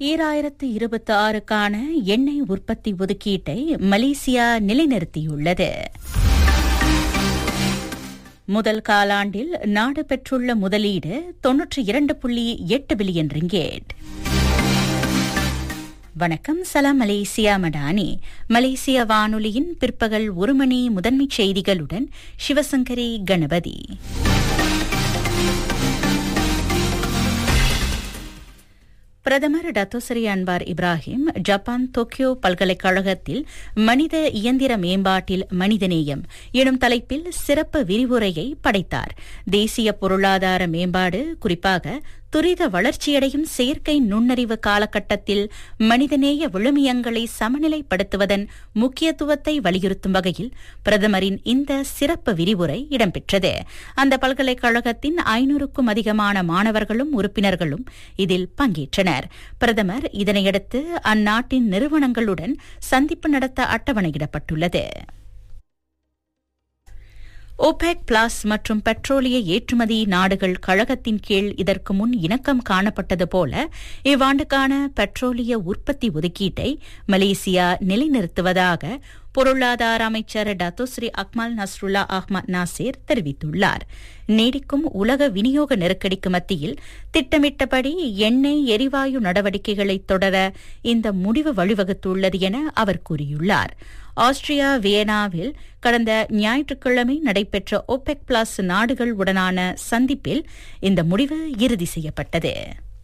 ஈராயிரத்து இருபத்தி ஆறுக்கான எண்ணெய் உற்பத்தி ஒதுக்கீட்டை மலேசியா நிலைநிறுத்தியுள்ளது முதல் காலாண்டில் நாடு பெற்றுள்ள முதலீடு தொன்னூற்றி இரண்டு புள்ளி எட்டு பில்லியன் ரிங்கேட் வணக்கம் சலாம் மலேசியா மடானி மலேசிய வானொலியின் பிற்பகல் ஒரு மணி முதன்மைச் செய்திகளுடன் சிவசங்கரி கணபதி பிரதமர் Dato Sri Anwar Ibrahim Japan Tokyo பல்கலைக்கழகத்தில் மனித இயந்திர மேம்பாட்டில் மனிதநேயம் எனும் தலைப்பில் சிறப்பு விரிவுரையை படைத்தார் தேசிய பொருளாதார மேம்பாடு குறிப்பாக துரித வளர்ச்சியடையும் செயற்கை நுண்ணறிவு காலகட்டத்தில் மனிதநேய விழுமியங்களை சமநிலைப்படுத்துவதன் முக்கியத்துவத்தை வலியுறுத்தும் வகையில் பிரதமரின் இந்த சிறப்பு விரிவுரை இடம்பெற்றது அந்த பல்கலைக்கழகத்தின் ஐநூறுக்கும் அதிகமான மாணவர்களும் உறுப்பினர்களும் இதில் பங்கேற்றனர் பிரதமர் இதனையடுத்து அந்நாட்டின் நிறுவனங்களுடன் சந்திப்பு நடத்த அட்டவணையிடப்பட்டுள்ளது ஓபெக் பிளாஸ் மற்றும் பெட்ரோலிய ஏற்றுமதி நாடுகள் கழகத்தின் கீழ் இதற்கு முன் இணக்கம் காணப்பட்டது போல இவ்வாண்டுக்கான பெட்ரோலிய உற்பத்தி ஒதுக்கீட்டை மலேசியா நிலைநிறுத்துவதாக பொருளாதார அமைச்சர் Datuk Seri Akmal Nasrullah Ahmad Nasir தெரிவித்துள்ளார் நீடிக்கும் உலக விநியோக நெருக்கடிக்கு மத்தியில் திட்டமிட்டபடி எண்ணெய் எரிவாயு நடவடிக்கைகளை தொடர இந்த முடிவு வழிவகுத்துள்ளது என அவர் கூறியுள்ளார் ஆஸ்திரியா வியனாவில் கடந்த ஞாயிற்றுக்கிழமை நடைபெற்ற ஒபெக் பிளஸ் நாடுகள் உடனான சந்திப்பில் இந்த முடிவு இறுதி செய்யப்பட்டது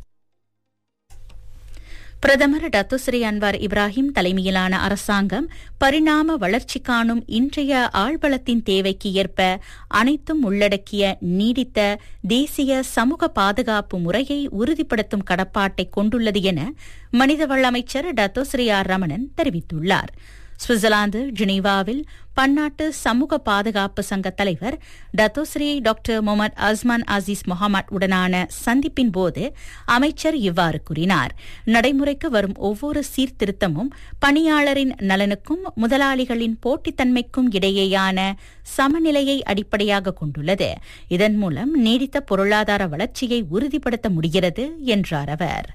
பிரதமர் டத்துஸ்ரீ அன்வார் இப்ராஹிம் தலைமையிலான அரசாங்கம் பரிணாம வளர்ச்சி காணும் இன்றைய ஆழ்வளத்தின் தேவைக்கு ஏற்ப அனைத்தும் உள்ளடக்கிய நீடித்த தேசிய சமூக பாதுகாப்பு முறையை உறுதிப்படுத்தும் கடப்பாட்டை கொண்டுள்ளது என மனிதவள அமைச்சர் டத்தோஸ்ரீ ஆர் ரமணன் தெரிவித்துள்ளார் சுவிட்சர்லாந்து ஜெனீவாவில் பன்னாட்டு சமூக பாதுகாப்பு சங்க தலைவர் Datuk Seri doctor Mohamed Azman Aziz Mohamed உடனான சந்திப்பின் போது அமைச்சர் இவ்வாறு கூறினார் நடைமுறைக்கு வரும் ஒவ்வொரு சீர்திருத்தமும் பணியாளரின் நலனுக்கும் முதலாளிகளின் போட்டித்தன்மைக்கும் இடையேயான சமநிலையை அடிப்படையாக கொண்டுள்ளது இதன் மூலம் நீடித்த பொருளாதார வளர்ச்சியை உறுதிப்படுத்த முடிகிறது என்றார் அவர்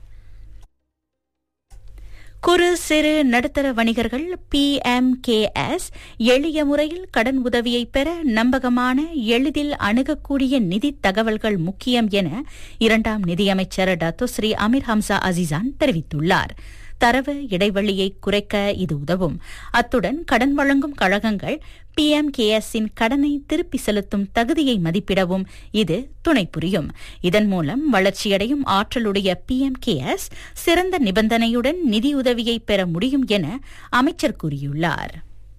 குறு சிறு நடுத்தர வணிகர்கள் பி எம் கே எஸ் எளிய முறையில் கடன் உதவியை பெற நம்பகமான எளிதில் அணுகக்கூடிய நிதி தகவல்கள் முக்கியம் என இரண்டாம் நிதியமைச்சர் டத்தோஸ்ரீ அமீர் ஹம்சா அசிசான் தெரிவித்துள்ளார் தரவு இடைவெளியை குறைக்க இது உதவும் அத்துடன் கடன் வழங்கும் கழகங்கள் பி எம் கே எஸின் கடனை திருப்பி செலுத்தும் தகுதியை மதிப்பிடவும் இது துணை புரியும் இதன் மூலம் வளர்ச்சியடையும் ஆற்றலுடைய பி எம் கே எஸ் சிறந்த நிபந்தனையுடன் நிதியுதவியை பெற முடியும் என அமைச்சர் கூறியுள்ளார்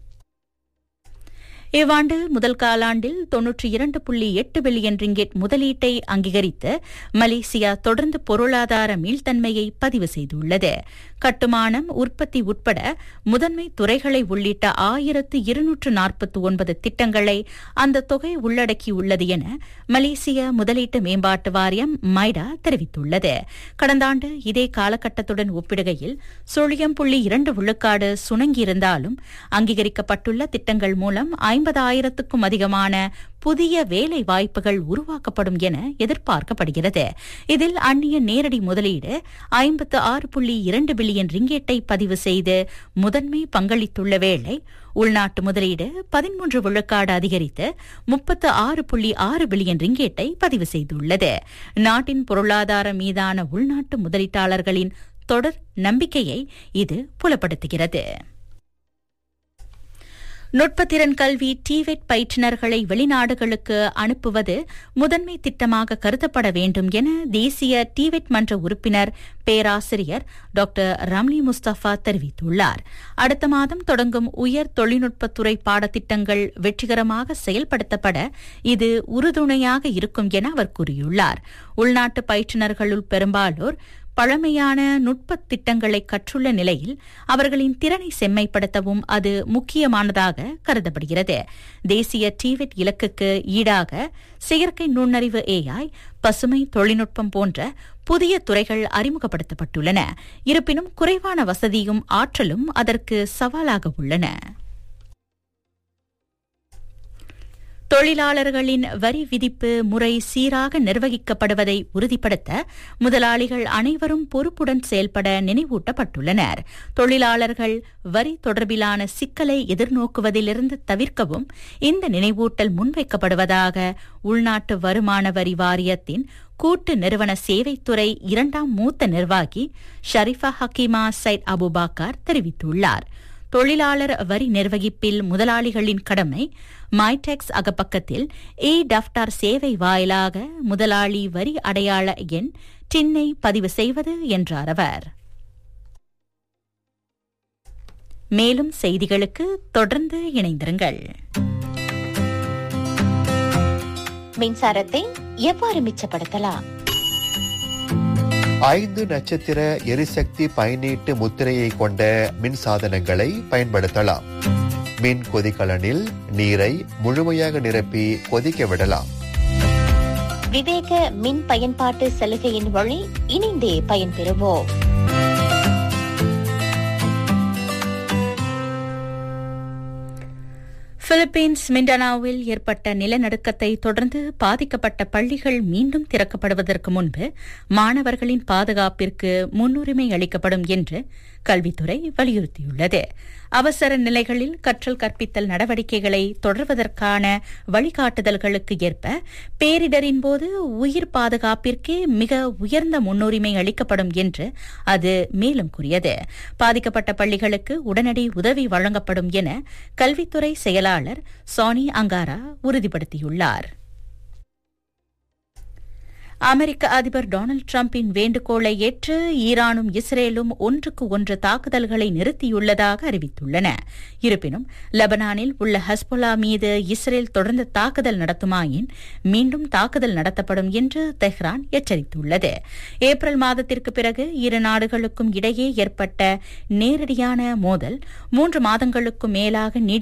இவ்வாண்டு முதல் காலாண்டில் தொன்னூற்றி இரண்டு புள்ளி எட்டு பில்லியன் ரிங்கெட் முதலீட்டை அங்கீகரித்து மலேசியா தொடர்ந்து பொருளாதார மீள்தன்மையை பதிவு செய்துள்ளது கட்டுமானம் உற்பத்தி உட்பட முதன்மை துறைகளை உள்ளிட்ட ஆயிரத்து இருநூற்று நாற்பத்தி ஒன்பது திட்டங்களை அந்த தொகை உள்ளடக்கியுள்ளது என மலேசிய முதலீட்டு மேம்பாட்டு வாரியம் மைடா தெரிவித்துள்ளது கடந்த ஆண்டு இதே காலகட்டத்துடன் ஒப்பிடுகையில் சுழியம் புள்ளி இரண்டு விழுக்காடு சுணங்கியிருந்தாலும் அங்கீகரிக்கப்பட்டுள்ள திட்டங்கள் மூலம் ஐம்பதாயிரத்துக்கும் அதிகமான புதிய வேலை வாய்ப்புகள் உருவாக்கப்படும் என எதிர்பார்க்கப்படுகிறது இதில் அந்நிய நேரடி முதலீடு ஐம்பத்து ஆறு புள்ளி இரண்டு பில்லியன் ரிங்கேட்டை பதிவு செய்து முதன்மை பங்களித்துள்ள வேளை உள்நாட்டு முதலீடு பதிமூன்று விழுக்காடு அதிகரித்து முப்பத்து ஆறு புள்ளி ஆறு பில்லியன் ரிங்கேட்டை பதிவு செய்துள்ளது நாட்டின் பொருளாதாரம் மீதான உள்நாட்டு முதலீட்டாளர்களின் தொடர் நம்பிக்கையை இது புலப்படுத்துகிறது நுட்பத்திறன் கல்வி டிவெட் பயிற்றுநர்களை வெளிநாடுகளுக்கு அனுப்புவது முதன்மை திட்டமாக கருதப்பட வேண்டும் என தேசிய டிவெட் மன்ற உறுப்பினர் பேராசிரியர் டாக்டர் ரம்லி முஸ்தபா தெரிவித்துள்ளார் அடுத்த மாதம் தொடங்கும் உயர் தொழில்நுட்பத்துறை பாடத்திட்டங்கள் வெற்றிகரமாக செயல்படுத்தப்பட இது உறுதுணையாக இருக்கும் என அவர் கூறியுள்ளார் உள்நாட்டு பயிற்றுநர்களுள் பெரும்பாலோர் பழமையான நுட்ப திட்டங்களை கற்றுள்ள நிலையில் அவர்களின் திறனை செம்மைப்படுத்தவும் அது முக்கியமானதாக கருதப்படுகிறது தேசிய டிவெட் இலக்குக்கு ஈடாக செயற்கை நுண்ணறிவு ஏஐ பசுமை தொழில்நுட்பம் போன்ற புதிய துறைகள் அறிமுகப்படுத்தப்பட்டுள்ளன இருப்பினும் குறைவான வசதியும் ஆற்றலும் அதற்கு சவாலாக உள்ளன தொழிலாளர்களின் வரி விதிப்பு முறை சீராக நிர்வகிக்கப்படுவதை உறுதிப்படுத்த முதலாளிகள் அனைவரும் பொறுப்புடன் செயல்பட நினைவூட்டப்பட்டுள்ளனர் தொழிலாளர்கள் வரி தொடர்பிலான சிக்கலை எதிர்நோக்குவதிலிருந்து தவிர்க்கவும் இந்த நினைவூட்டல் முன்வைக்கப்படுவதாக உள்நாட்டு வருமான வரி வாரியத்தின் கூட்டு நிறுவன சேவைத்துறை இரண்டாம் மூத்த நிர்வாகி ஷரிஃபா ஹக்கீமா சைட் அபுபாக்கார் தெரிவித்துள்ளார் தொழிலாளர் வரி நிர்வகிப்பில் முதலாளிகளின் கடமை மைடெக்ஸ் அகப்பக்கத்தில் இ டப்டார் சேவை வாயிலாக முதலாளி வரி அடையாள எண் டின்னை பதிவு செய்வது என்றார் அவர் மேலும் செய்திகளுக்கு தொடர்ந்து இணைந்திருங்கள் மின்சாரத்தை எவ்வாறு மிச்சப்படுத்தலாம் ஐந்து நட்சத்திர எரிசக்தி பயனீட்டு முத்திரையை கொண்ட மின் சாதனங்களை பயன்படுத்தலாம் மின் கொதிகலனில் நீரை முழுமையாக நிரப்பி கொதிக்க விடலாம் விவேக மின் பயன்பாட்டு சலுகையின் வழி இணைந்தே பயன்பெறுவோம் பிலிப்பீன்ஸ் மிண்டனாவில் ஏற்பட்ட நிலநடுக்கத்தை தொடர்ந்து பாதிக்கப்பட்ட பள்ளிகள் மீண்டும் திறக்கப்படுவதற்கு முன்பு மாணவர்களின் பாதுகாப்பிற்கு முன்னுரிமை அளிக்கப்படும் என்று கல்வித்துறை வலியுறுத்தியுள்ளது அவசர நிலைகளில் கற்றல் கற்பித்தல் நடவடிக்கைகளை தொடர்வதற்கான வழிகாட்டுதல்களுக்கு ஏற்ப பேரிடரின் போது உயிர் பாதுகாப்பிற்கே மிக உயர்ந்த முன்னுரிமை அளிக்கப்படும் என்று அது மேலும் கூறியது பாதிக்கப்பட்ட பள்ளிகளுக்கு உடனடி உதவி வழங்கப்படும் என கல்வித்துறை செயலாளர் சானி அங்காரா உறுதிப்படுத்தியுள்ளார் அமெரிக்க அதிபர் டொனால்டு டிரம்பின் வேண்டுகோளை ஏற்று ஈரானும் இஸ்ரேலும் ஒன்றுக்கு ஒன்று தாக்குதல்களை நிறுத்தியுள்ளதாக அறிவித்துள்ளன இருப்பினும் லெபனானில் உள்ள ஹஸ்பொலா மீது இஸ்ரேல் தொடர்ந்து தாக்குதல் நடத்துமாயின் மீண்டும் தாக்குதல் நடத்தப்படும் என்று தெஹ்ரான் எச்சரித்துள்ளது ஏப்ரல் மாதத்திற்கு பிறகு இரு நாடுகளுக்கும் இடையே ஏற்பட்ட நேரடியான மோதல் மூன்று மாதங்களுக்கும் மேலாக நீடி